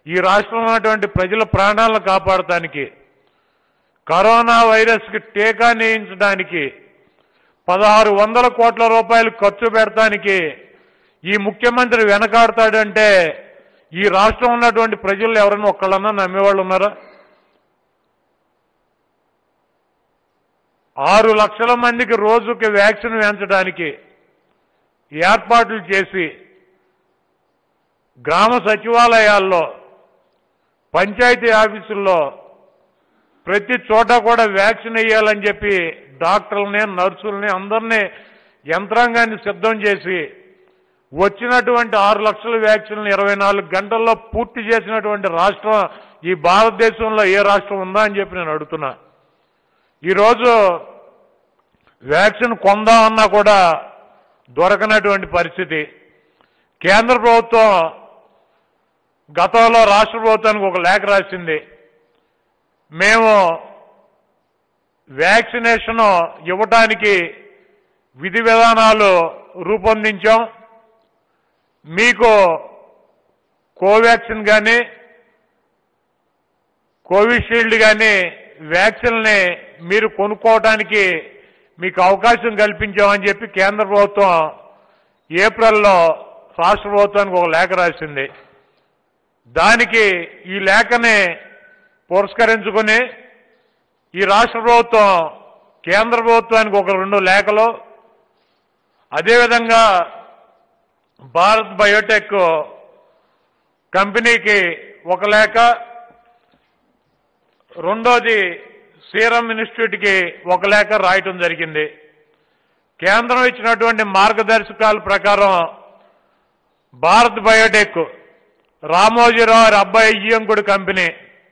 ఈ రాష్ట్రంలో ఉన్నటువంటి ప్రజల ప్రాణాలను కాపాడటానికి కరోనా వైరస్కి టీకా నేయించడానికి పదహారు వందల కోట్ల రూపాయలు ఖర్చు పెడటానికి ఈ ముఖ్యమంత్రి వెనకాడతాడంటే ఈ రాష్ట్రం ఉన్నటువంటి ప్రజలు ఎవరైనా ఒక్కళ్ళన్నా నమ్మేవాళ్ళు ఉన్నారా ఆరు లక్షల మందికి రోజుకి వ్యాక్సిన్ వేయించడానికి ఏర్పాట్లు చేసి గ్రామ సచివాలయాల్లో పంచాయతీ ఆఫీసుల్లో ప్రతి చోట కూడా వ్యాక్సిన్ వేయాలని చెప్పి డాక్టర్లని నర్సుల్ని అందరినీ యంత్రాంగాన్ని సిద్ధం చేసి వచ్చినటువంటి ఆరు లక్షల వ్యాక్సిన్లు ఇరవై నాలుగు గంటల్లో పూర్తి చేసినటువంటి రాష్ట్రం ఈ భారతదేశంలో ఏ రాష్ట్రం ఉందా అని చెప్పి నేను అడుగుతున్నా ఈరోజు వ్యాక్సిన్ కొందామన్నా కూడా దొరకనటువంటి పరిస్థితి కేంద్ర ప్రభుత్వం గతంలో రాష్ట్ర ప్రభుత్వానికి ఒక లేఖ రాసింది మేము వ్యాక్సినేషన్ ఇవ్వటానికి విధి విధానాలు రూపొందించాం మీకు కోవాక్సిన్ కానీ కోవిషీల్డ్ కానీ వ్యాక్సిన్ని మీరు కొనుక్కోవడానికి మీకు అవకాశం కల్పించామని చెప్పి కేంద్ర ప్రభుత్వం ఏప్రిల్లో రాష్ట్ర ప్రభుత్వానికి ఒక లేఖ రాసింది దానికి ఈ లేఖని పురస్కరించుకుని ఈ రాష్ట్ర ప్రభుత్వం కేంద్ర ప్రభుత్వానికి ఒక రెండు లేఖలు అదేవిధంగా భారత్ బయోటెక్ కంపెనీకి ఒక లేఖ రెండోది సీరం ఇన్స్టిట్యూట్కి ఒక లేఖ రాయటం జరిగింది కేంద్రం ఇచ్చినటువంటి మార్గదర్శకాల ప్రకారం భారత్ బయోటెక్ రామోజీరావు గారి అబ్బాయి ఇయ్యంకుడు కంపెనీ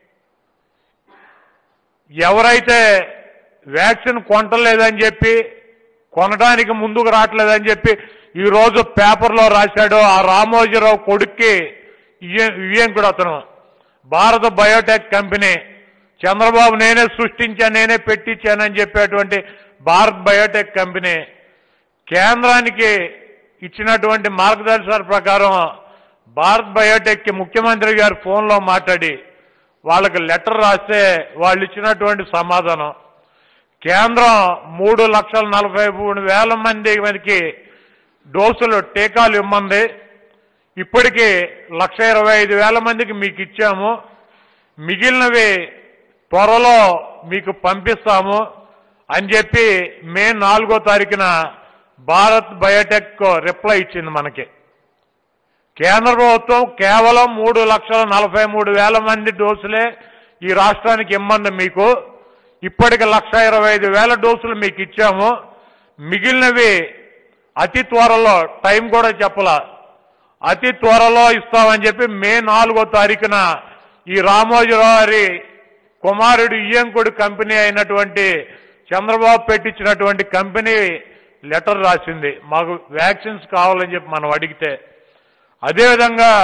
ఎవరైతే వ్యాక్సిన్ కొంటలేదని చెప్పి కొనడానికి ముందుకు రావట్లేదని చెప్పి ఈ రోజు పేపర్లో రాశాడో ఆ రామోజీరావు కొడుక్కి ఇయ్యంకుడు అతను భారత బయోటెక్ కంపెనీ చంద్రబాబు నేనే సృష్టించాను నేనే పెట్టించానని చెప్పేటువంటి భారత్ బయోటెక్ కంపెనీ కేంద్రానికి ఇచ్చినటువంటి మార్గదర్శకాల ప్రకారం భారత్ బయోటెక్కి ముఖ్యమంత్రి గారు ఫోన్లో మాట్లాడి వాళ్ళకి లెటర్ రాస్తే వాళ్ళు ఇచ్చినటువంటి సమాధానం కేంద్రం మూడు లక్షల నలభై మూడు వేల మంది మందికి డోసులు టీకాలు ఇమ్మంది ఇప్పటికీ లక్ష ఇరవై ఐదు వేల మందికి మీకు ఇచ్చాము మిగిలినవి త్వరలో మీకు పంపిస్తాము అని చెప్పి మే నాలుగో తారీఖున భారత్ బయోటెక్ రిప్లై ఇచ్చింది మనకి కేంద్ర ప్రభుత్వం కేవలం మూడు లక్షల నలభై మూడు వేల మంది డోసులే ఈ రాష్ట్రానికి ఇమ్మంది మీకు ఇప్పటికి లక్ష ఇరవై ఐదు వేల డోసులు మీకు ఇచ్చాము మిగిలినవి అతి త్వరలో టైం కూడా చెప్పలా అతి త్వరలో ఇస్తామని చెప్పి మే నాలుగో తారీఖున ఈ రామోజీరావు గారి కుమారుడు ఇయ్యంకుడు కంపెనీ అయినటువంటి చంద్రబాబు పెట్టించినటువంటి కంపెనీ లెటర్ రాసింది మాకు వ్యాక్సిన్స్ కావాలని చెప్పి మనం అడిగితే అదేవిధంగా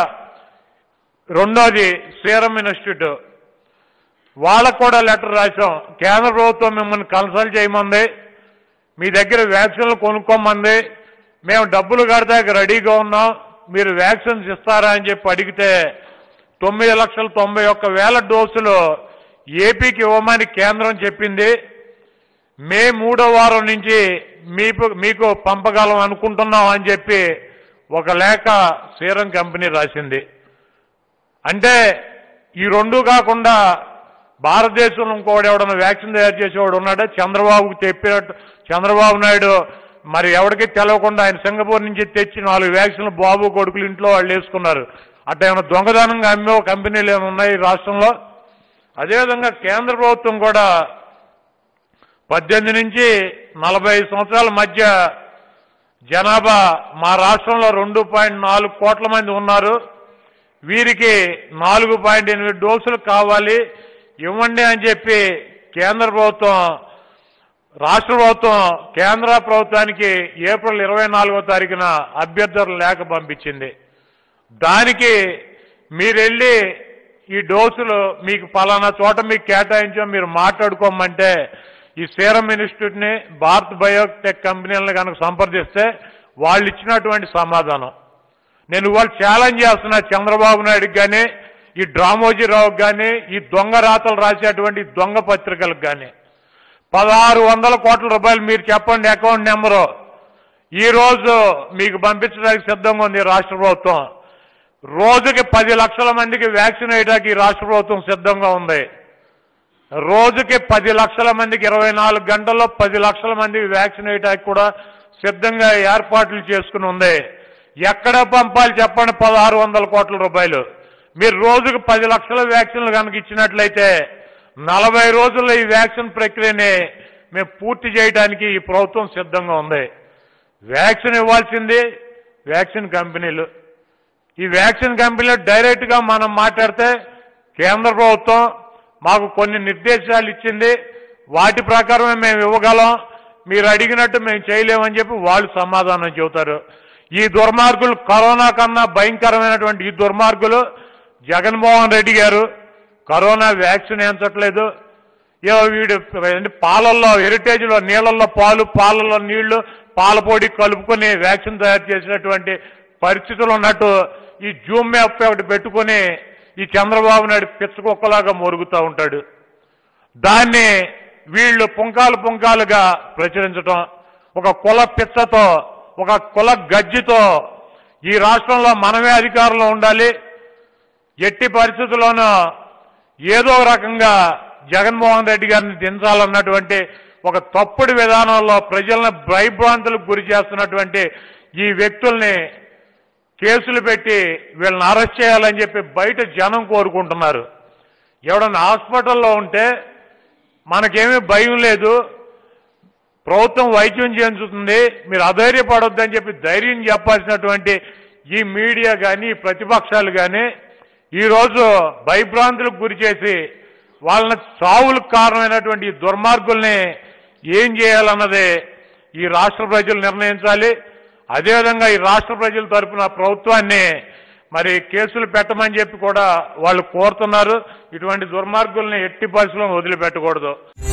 రెండోది సీరం ఇన్స్టిట్యూట్ వాళ్ళకు కూడా లెటర్ రాసాం కేంద్ర ప్రభుత్వం మిమ్మల్ని కన్సల్ట్ చేయమంది మీ దగ్గర వ్యాక్సిన్లు కొనుక్కోమంది మేము డబ్బులు కడతాక రెడీగా ఉన్నాం మీరు వ్యాక్సిన్స్ ఇస్తారా అని చెప్పి అడిగితే తొమ్మిది లక్షల తొంభై ఒక్క వేల డోసులు ఏపీకి ఇవ్వమని కేంద్రం చెప్పింది మే మూడో వారం నుంచి మీకు మీకు పంపగలం అనుకుంటున్నాం అని చెప్పి ఒక లేఖ సీరం కంపెనీ రాసింది అంటే ఈ రెండు కాకుండా భారతదేశంలో ఇంకోటి ఎవడన్నా వ్యాక్సిన్ తయారు చేసేవాడు ఉన్నాడే చంద్రబాబుకు చెప్పినట్టు చంద్రబాబు నాయుడు మరి ఎవరికి తెలవకుండా ఆయన సింగపూర్ నుంచి తెచ్చి నాలుగు వ్యాక్సిన్లు బాబు కొడుకులు ఇంట్లో వాళ్ళు వేసుకున్నారు అట్లా ఏమైనా దొంగదనంగా అమ్మే కంపెనీలు ఏమైనా ఉన్నాయి ఈ రాష్ట్రంలో అదేవిధంగా కేంద్ర ప్రభుత్వం కూడా పద్దెనిమిది నుంచి నలభై ఐదు సంవత్సరాల మధ్య జనాభా మా రాష్ట్రంలో రెండు పాయింట్ నాలుగు కోట్ల మంది ఉన్నారు వీరికి నాలుగు పాయింట్ ఎనిమిది డోసులు కావాలి ఇవ్వండి అని చెప్పి కేంద్ర ప్రభుత్వం రాష్ట్ర ప్రభుత్వం కేంద్ర ప్రభుత్వానికి ఏప్రిల్ ఇరవై నాలుగో తారీఖున అభ్యర్థుల లేఖ పంపించింది దానికి మీరెళ్ళి ఈ డోసులు మీకు పలానా చోట మీకు కేటాయించాం మీరు మాట్లాడుకోమంటే ఈ సీరం ఇన్స్టిట్యూట్ని భారత్ బయోటెక్ కంపెనీలను కనుక సంప్రదిస్తే వాళ్ళు ఇచ్చినటువంటి సమాధానం నేను ఇవాళ ఛాలెంజ్ చేస్తున్నా చంద్రబాబు నాయుడుకి కానీ ఈ డ్రామోజీరావుకి కానీ ఈ దొంగ రాతలు రాసేటువంటి దొంగ పత్రికలకు కానీ పదహారు వందల కోట్ల రూపాయలు మీరు చెప్పండి అకౌంట్ నెంబరు ఈ రోజు మీకు పంపించడానికి సిద్ధంగా ఉంది రాష్ట్ర ప్రభుత్వం రోజుకి పది లక్షల మందికి వ్యాక్సిన్ వేయడానికి ఈ రాష్ట్ర ప్రభుత్వం సిద్ధంగా ఉంది రోజుకి పది లక్షల మందికి ఇరవై నాలుగు గంటల్లో పది లక్షల మందికి వ్యాక్సిన్ వేయడానికి కూడా సిద్ధంగా ఏర్పాట్లు చేసుకుని ఉంది ఎక్కడ పంపాలి చెప్పండి పదహారు వందల కోట్ల రూపాయలు మీరు రోజుకు పది లక్షల వ్యాక్సిన్లు కనుక ఇచ్చినట్లయితే నలభై రోజుల్లో ఈ వ్యాక్సిన్ ప్రక్రియని మేము పూర్తి చేయడానికి ఈ ప్రభుత్వం సిద్ధంగా ఉంది వ్యాక్సిన్ ఇవ్వాల్సింది వ్యాక్సిన్ కంపెనీలు ఈ వ్యాక్సిన్ కంపెనీలో డైరెక్ట్ గా మనం మాట్లాడితే కేంద్ర ప్రభుత్వం మాకు కొన్ని నిర్దేశాలు ఇచ్చింది వాటి ప్రకారమే మేము ఇవ్వగలం మీరు అడిగినట్టు మేము చేయలేమని చెప్పి వాళ్ళు సమాధానం చెబుతారు ఈ దుర్మార్గులు కరోనా కన్నా భయంకరమైనటువంటి ఈ దుర్మార్గులు జగన్మోహన్ రెడ్డి గారు కరోనా వ్యాక్సిన్ ఎంచట్లేదు ఏవో వీడు ఏంటి పాలల్లో హెరిటేజ్లో నీళ్ళల్లో పాలు పాలలో నీళ్లు పాల పొడి కలుపుకొని వ్యాక్సిన్ తయారు చేసినటువంటి పరిస్థితులు ఉన్నట్టు ఈ జూమ్ యాప్ ఒకటి పెట్టుకొని ఈ చంద్రబాబు నాయుడు పిచ్చకుక్కలాగా మొరుగుతూ ఉంటాడు దాన్ని వీళ్ళు పుంకాలు పుంకాలుగా ప్రచురించటం ఒక కుల పిచ్చతో ఒక కుల గజ్జితో ఈ రాష్ట్రంలో మనమే అధికారంలో ఉండాలి ఎట్టి పరిస్థితుల్లోనూ ఏదో రకంగా జగన్మోహన్ రెడ్డి గారిని దించాలన్నటువంటి ఒక తప్పుడు విధానంలో ప్రజలను భయభ్రాంతులకు గురి చేస్తున్నటువంటి ఈ వ్యక్తుల్ని కేసులు పెట్టి వీళ్ళని అరెస్ట్ చేయాలని చెప్పి బయట జనం కోరుకుంటున్నారు ఎవడన్నా హాస్పిటల్లో ఉంటే మనకేమీ భయం లేదు ప్రభుత్వం వైద్యం చేయించుతుంది మీరు అధైర్యపడొద్దని చెప్పి ధైర్యం చెప్పాల్సినటువంటి ఈ మీడియా కానీ ఈ ప్రతిపక్షాలు కానీ ఈరోజు భయభ్రాంతులకు గురి చేసి వాళ్ళని చావులకు కారణమైనటువంటి ఈ దుర్మార్గుల్ని ఏం చేయాలన్నదే ఈ రాష్ట్ర ప్రజలు నిర్ణయించాలి అదేవిధంగా ఈ రాష్ట్ర ప్రజల తరపున ప్రభుత్వాన్ని మరి కేసులు పెట్టమని చెప్పి కూడా వాళ్ళు కోరుతున్నారు ఇటువంటి దుర్మార్గుల్ని ఎట్టి పరిస్థితుల్లో వదిలిపెట్టకూడదు